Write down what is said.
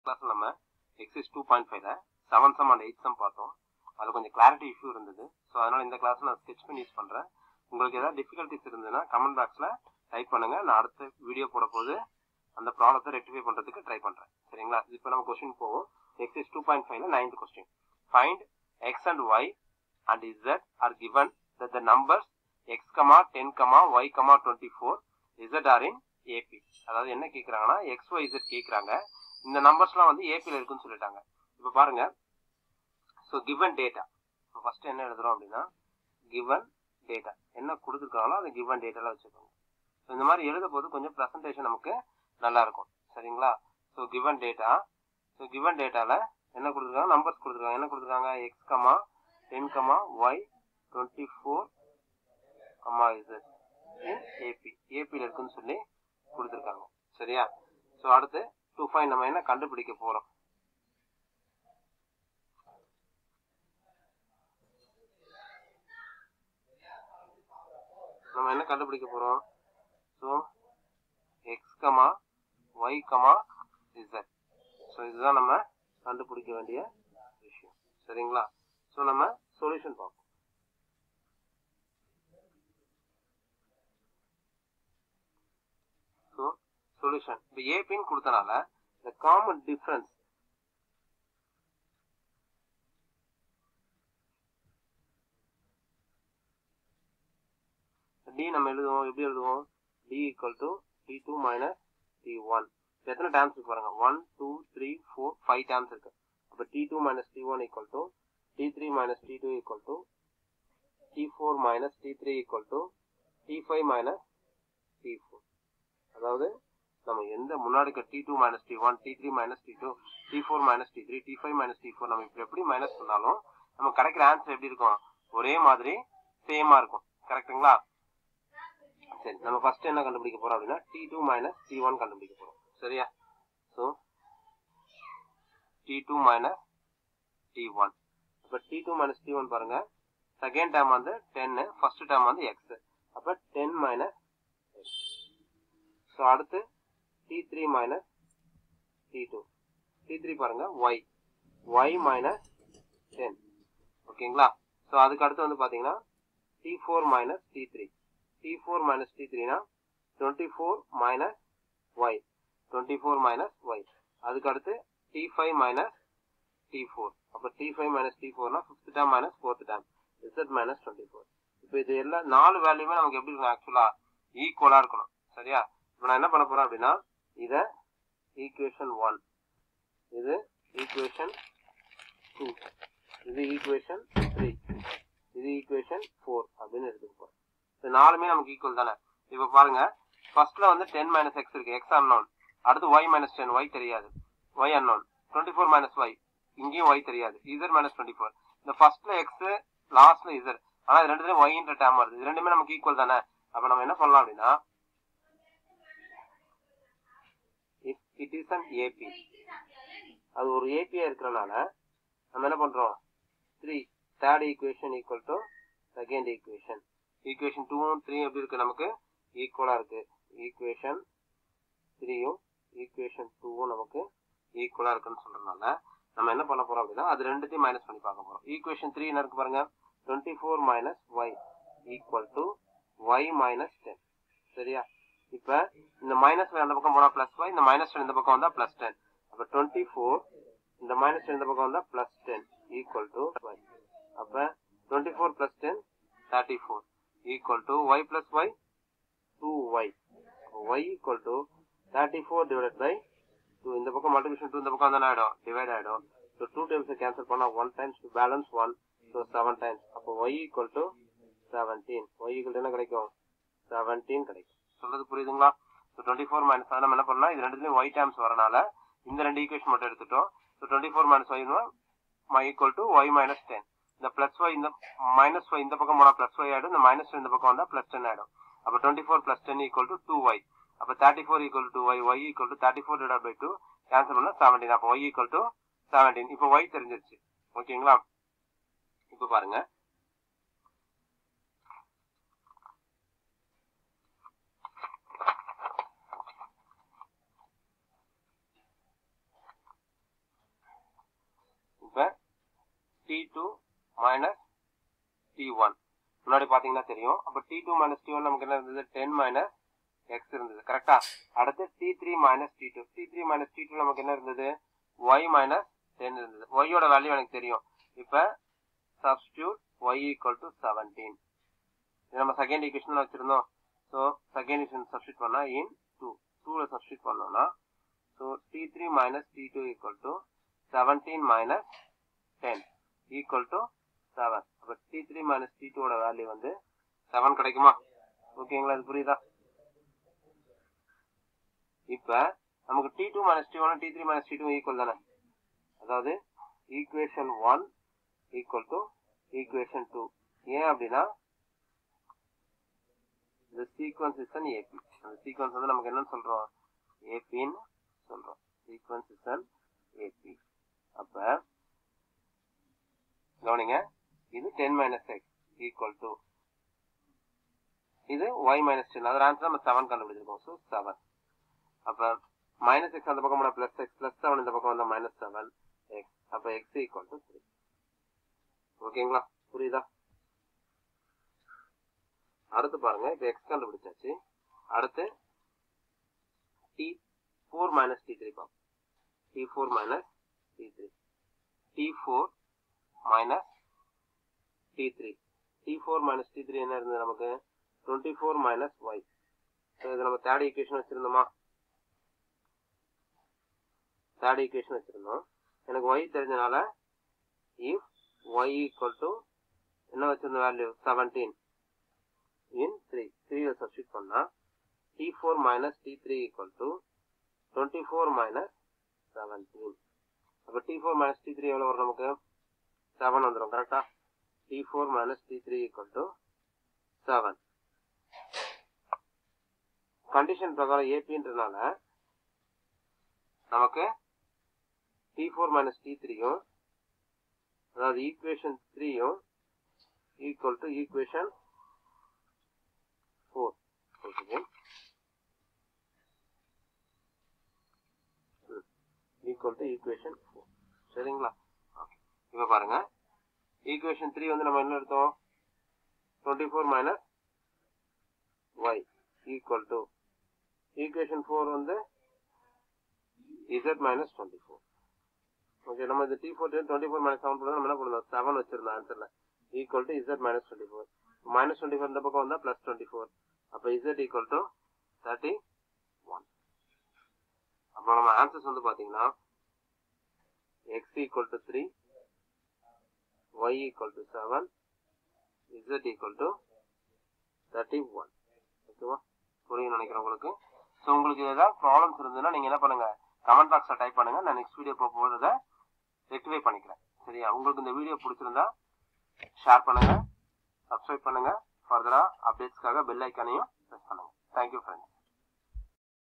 கிளாஸ்ல நம்ம exercise two point ஃபைவ்ல seven sum and eight sum பார்த்தோம் அதில் கொஞ்சம் கிளாரிட்டி இஷ்யூ இருந்தது ஸோ அதனால இந்த கிளாஸ் நான் ஸ்கெச் பண்ணி யூஸ் பண்றேன் உங்களுக்கு ஏதாவது டிஃபிகல்ட்டிஸ் இருந்ததுன்னா கமெண்ட் பாக்ஸ்ல டைப் பண்ணுங்க நான் அடுத்த வீடியோ போட போது அந்த ப்ராப்ளத்தை ரெக்டிஃபை பண்றதுக்கு ட்ரை பண்றேன் சரிங்களா இப்போ நம்ம கொஸ்டின் போவோம் எக்ஸைஸ் டூ பாயிண்ட் ஃபைவ்ல ninth question find X and Y and Z are given that the numbers x, 10, y, 24 z are in AP. அதாவது என்ன கேக்குறாங்கன்னா x, y, z கேக்குறாங்க இந்த நம்பர்ஸ்லாம் வந்து ஏபில இருக்குன்னு சொல்லிட்டாங்க இப்ப பாருங்க ஸோ கிவன் டேட்டா இப்போ ஃபர்ஸ்ட் என்ன எழுதுறோம் அப்படின்னா கிவன் டேட்டா என்ன கொடுத்துருக்காங்களோ அதை கிவன் டேட்டால வச்சுக்கோங்க ஸோ இந்த மாதிரி எழுத போது கொஞ்சம் ப்ரெசன்டேஷன் நமக்கு நல்லா இருக்கும் சரிங்களா so given data so given டேட்டால என்ன கொடுத்துருக்காங்க நம்பர்ஸ் கொடுத்துருக்காங்க என்ன கொடுத்துருக்காங்க X comma ten comma Y twenty four comma Z AP ஏபியில் இருக்குன்னு சொல்லி கொடுத்துருக்காங்க சரியா ஸோ அடுத்து டூ ஃபைவ் நம்ம என்ன கண்டுபிடிக்க போறோம் நம்ம என்ன கண்டுபிடிக்க போறோம் so X comma Y comma Z so இதுதான் நம்ம கண்டுபிடிக்க வேண்டிய விஷயம் சரிங்களா ஸோ நம்ம சொல்யூஷன் பார்ப்போம் ஸோ சொல்யூஷன் இப்போ ஏபின்னு கொடுத்தனால இந்த காமன் டிஃபரன்ஸ் டி நம்ம எழுதுவோம் எப்படி எழுதுவோம் T equal to T two minus T one எத்தனை டேர்ம்ஸ் இருக்கு பாருங்க one two three four five terms இருக்கு அப்போ T two minus T one equal to T three minus T two equal to T four minus T three equal to T five minus T four அதாவது நம்ம எந்த முன்னாடி T two minus T one T three minus T two T four minus T three D five minus T four நம்ம இப்படி எப்படி minus பண்ணாலும் நம்ம கிடைக்கிற ஆன்சர் எப்படி இருக்கும் ஒரே மாதிரி சேமா இருக்கும் கரெக்டுங்களா சரி நம்ம ஃபர்ஸ்ட் என்ன கண்டுபிடிக்க போறோம் அப்படின்னா T two minus T one கண்டுபிடிக்க போறோம் சரியா so T two minus T one இப்போ T two minus T one பாருங்க செகண்ட் டேர்ம் வந்து டென்னு ஃபர்ஸ்ட் டேர்ம் வந்து எக்ஸ் அப்போ டென் மைனஸ் எக்ஸ் ஸோ அடுத்து T three minus T two T three பாருங்க ஒய் ஒய் மைனஸ் டென் ஓகேங்களா so அதுக்கு அடுத்து வந்து பார்த்தீங்கன்னா T four minus T three T four minus T த்ரீனா twenty four minus Y twenty four minus Y அதுக்கு அடுத்து T five minus T four அப்போ டி ஃபைவ் மைனஸ் டி ஃபோர்னா fifth term minus fourth term Z minus twenty four இப்போ இது எல்லாம் நாலு வேல்யூமே நமக்கு எப்படி இருக்கும் ஆக்சுவலா ஈக்குவலா இருக்கணும் சரியா இப்போ நான் என்ன பண்ண போறேன் அப்படின்னா இத ஈக்குவேஷன் ஒன் இது ஈக்குவேஷன் டூ இது ஈக்குவேஷன் த்ரீ இது ஈக்குவேஷன் ஃபோர் அப்படின்னு எடுத்துக்க போறேன் இது நாலுமே நமக்கு ஈக்குவல் தானே இப்போ பாருங்க ஃபர்ஸ்ட்ல வந்து டென் மைனஸ் எக்ஸ் இருக்கு எக்ஸ் அன்னோன் அடுத்து ஒய் மைனஸ் டென் ஒய் தெரியாது Y unknown twenty four minus Y இங்கேயும் ஒய் தெரியாது இசர் மைனஸ் டுவெண்ட்டி ஃபோர் இந்த ஃபர்ஸ்ட்ல எக்ஸ் லாஸ்ட்ல இசர் ஆனா இது ரெண்டுலயும் ஒய்ன்ற டேம் வருது இது ரெண்டுமே நமக்கு ஈக்குவல் தானே அப்ப நம்ம என்ன பண்ணலாம் அப்படின்னா இட் இஸ் அன் ஏபி அது ஒரு ஏபியா இருக்கிறனால நம்ம என்ன பண்றோம் three third equation equal to second equation equation டூவும் த்ரீ எப்படி இருக்கு நமக்கு ஈக்குவலா இருக்கு ஈக்குவேஷன் த்ரீயும் ஈக்குவேஷன் டூவும் நமக்கு ஈக்குவலா இருக்குன்னு சொல்றதுனால நம்ம என்ன பண்ண போறோம் அப்படின்னா அது ரெண்டுத்தையும் மைனஸ் பண்ணி பார்க்க போறோம் ஈக்குவேஷன் த்ரீ என்ன இருக்கு பாருங்க twenty four minus Y equal to Y minus ten சரியா இப்ப இந்த மைனஸ் அந்த பக்கம் போனா பிளஸ் ஒய் இந்த மைனஸ் டென் இந்த பக்கம் வந்தா பிளஸ் டென் அப்ப டுவெண்ட்டி ஃபோர் இந்த மைனஸ் டென் இந்த பக்கம் வந்தா plus ten equal to Y அப்ப twenty four plus ten thirty four equal to Y plus Y two Y Y equal to thirty four divide by two இந்த பக்கம் multiplication two இந்த பக்கம் வந்து ஆயிடும் டிவைட் ஆயிடும் ஸோ டூ டைம்ஸ் கேன்சல் பண்ணா one times balance one so seven times அப்போ Y equal to seventeen Y equal என்ன கிடைக்கும் செவன்டீன் கிடைக்கும் சொல்றது புரியுதுங்களா ஸோ டுவெண்ட்டி ஃபோர் மைனஸ் நம்ம என்ன பண்ணலாம் இது ரெண்டுலயும் ஒய் டைம்ஸ் வரனால இந்த ரெண்டு ஈக்குவேஷன் மட்டும் எடுத்துட்டோம் so twenty four minus Y மை equal to Y minus ten இந்த பிளஸ் ஒய் இந்த மைனஸ் ஒய் இந்த பக்கம் போனா பிளஸ் ஒய் ஆயிடும் இந்த மைனஸ் இந்த பக்கம் வந்தா பிளஸ் டென் ஆயிடும் அப்போ twenty four plus ten equal to two Y அப்போ thirty four equal to Y Y equal to thirty four divide by two cancel பண்ணா செவன்டீன் அப்போ ஒய் ஈக்குவல் டு செவன்டீன் இப்போ ஒய் தெரிஞ்சிருச்சு ஓகேங்களா இப்போ பாருங்க இப்போ T two minus T one முன்னாடி பார்த்தீங்கன்னா தெரியும் அப்போ T two minus T one நமக்கு என்ன இருந்தது டென் மைனஸ் எக்ஸ் இருந்தது கரெக்டா அடுத்து T three minus T two T three minus T two நமக்கு என்ன இருந்தது ஒய் மைனஸ் டென் இருந்தது ஒய்யோட வேல்யூ எனக்கு தெரியும் இப்போ substitute Y equal to seventeen இது நம்ம செகண்ட் ஈக்குவேஷன் வச்சிருந்தோம் ஸோ செகண்ட் ஈக்குவேஷன் சப்ஸ்டியூட் பண்ணா இன் டூ டூவில் சப்ஸ்டியூட் பண்ணோம்னா so T three minus T two equal to seventeen minus ten equal to seven அப்போ டி த்ரீ மைனஸ் டி டூவோட value வந்து செவன் கிடைக்குமா ஓகேங்களா இது புரியுதா இப்ப நமக்கு T two minus T one T three minus T two equal தானே அதாவது equation one equal to equation two ஏன் அப்படின்னா இந்த சீக்வன்ஸ் இஸ் அன் ஏபி அந்த சீக்வன்ஸ் வந்து நமக்கு என்னன்னு சொல்றோம் ஏபின்னு சொல்றோம் சீக்வன்ஸ் இஸ் அன் ஏபி அப்ப கவனிங்க இது ten minus X equal to இது ஒய் மைனஸ் டென் அதோட ஆன்சர் நம்ம செவன் கண்டுபிடிச்சிருக்கோம் ஸோ செவன் அப்ப மைனஸ் எக்ஸ் அந்த பக்கம் போனா பிளஸ் எக்ஸ் பிளஸ் செவன் இந்த பக்கம் வந்தா மைனஸ் செவன் எக்ஸ் அப்ப எக்ஸ் ஈக்குவல் டு த்ரீ ஓகேங்களா புரியுதா அடுத்து பாருங்க இப்ப எக்ஸ் கண்டுபிடிச்சாச்சு அடுத்து T four minus T three பார்ப்போம் T four minus T three T four minus T three T four minus T three என்ன இருந்தது நமக்கு டுவெண்ட்டி ஃபோர் மைனஸ் ஒய் இது நம்ம தேர்ட் ஈக்குவேஷன் வச்சிருந்தோமா தேர்ட் ஈக்குவேஷன் வச்சிருந்தோம் எனக்கு ஒய் தெரிஞ்சனால இஃப் ஒய் ஈக்குவல் டு என்ன வச்சிருந்த வேல்யூ செவன்டீன் இன் த்ரீ த்ரீல சப்ஸ்டியூட் பண்ணா T four minus T three equal to twenty four minus seventeen அப்போ T four minus T three எவ்வளோ வரும் நமக்கு செவன் வந்துடும் கரெக்டா T four minus T three equal to seven condition பிரகாரம் ஏபின்றனால நமக்கு டி ஃபோர் மைனஸ் டி த்ரீயும் அதாவது ஈக்குவேஷன் த்ரீயும் equal to equation four okay equal to equation four சரிங்களா ஓகே இப்போ பாருங்க ஈக்குவேஷன் த்ரீ வந்து நம்ம என்ன எடுத்தோம் twenty four minus Y equal to equation four வந்து Z minus twenty four okay நம்ம இந்த T four twenty four minus seven போடுறது நம்ம என்ன பண்ணணும் செவன் வச்சிருந்தோம் ஆன்சர்ல equal to Z minus twenty four minus twenty four இந்த பக்கம் வந்தா பிளஸ் டுவெண்ட்டி ஃபோர் அப்போ Z equal to thirty one அப்போ நம்ம ஆன்சர்ஸ் வந்து பாத்தீங்கன்னா X equal to three Y equal to seven Z equal to thirty one ஓகேவா புரியும் நினைக்கிறேன் உங்களுக்கு ஸோ உங்களுக்கு ஏதாவது ப்ராப்ளம்ஸ் இருந்ததுன்னா நீங்க என்ன பண்ணுங்க கமெண்ட் பாக்ஸ்ல டைப் பண்ணுங்க நான் நெக்ஸ்ட் வீடியோ போகும்போது அதை ரெக்டிஃபை பண்ணிக்கிறேன் சரியா உங்களுக்கு இந்த வீடியோ பிடிச்சிருந்தா ஷேர் பண்ணுங்க சப்ஸ்கிரைப் பண்ணுங்க ஃபர்தரா அப்டேட்ஸ்க்காக பெல் ஐக்கானையும் ப்ரெஸ் பண்ணுங்க தேங்க்யூ ஃப்ரெண்ட்ஸ்